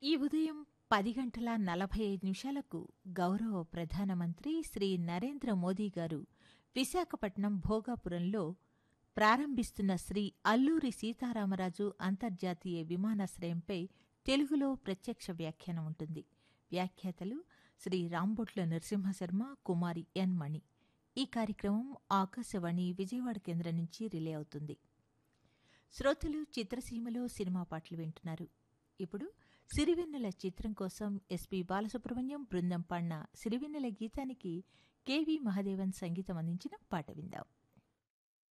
ఈ ఉదయం పది గంటల నలభై ఐదు నిమిషాలకు గౌరవ ప్రధానమంత్రి శ్రీ నరేంద్ర మోదీ గారు విశాఖపట్నం భోగాపురంలో ప్రారంభిస్తున్న శ్రీ అల్లూరి సీతారామరాజు అంతర్జాతీయ విమానాశ్రయంపై తెలుగులో ప్రత్యక్ష వ్యాఖ్యానం ఉంటుంది వ్యాఖ్యాతలు శ్రీ రాంబొట్ల నరసింహశర్మ కుమారి ఎన్ మణి ఈ కార్యక్రమం ఆకాశవాణి విజయవాడ కేంద్రం నుంచి రిలే అవుతుంది శ్రోతలు చిత్రసీమలో సినిమా పాటలు వింటున్నారు ఇప్పుడు సిరివెన్నెల చిత్రం కోసం ఎస్పి బాలసుబ్రహ్మణ్యం బృందం పాడిన సిరివెన్నెల గీతానికి కెవి మహాదేవన్ సంగీతం అందించిన పాట విందాం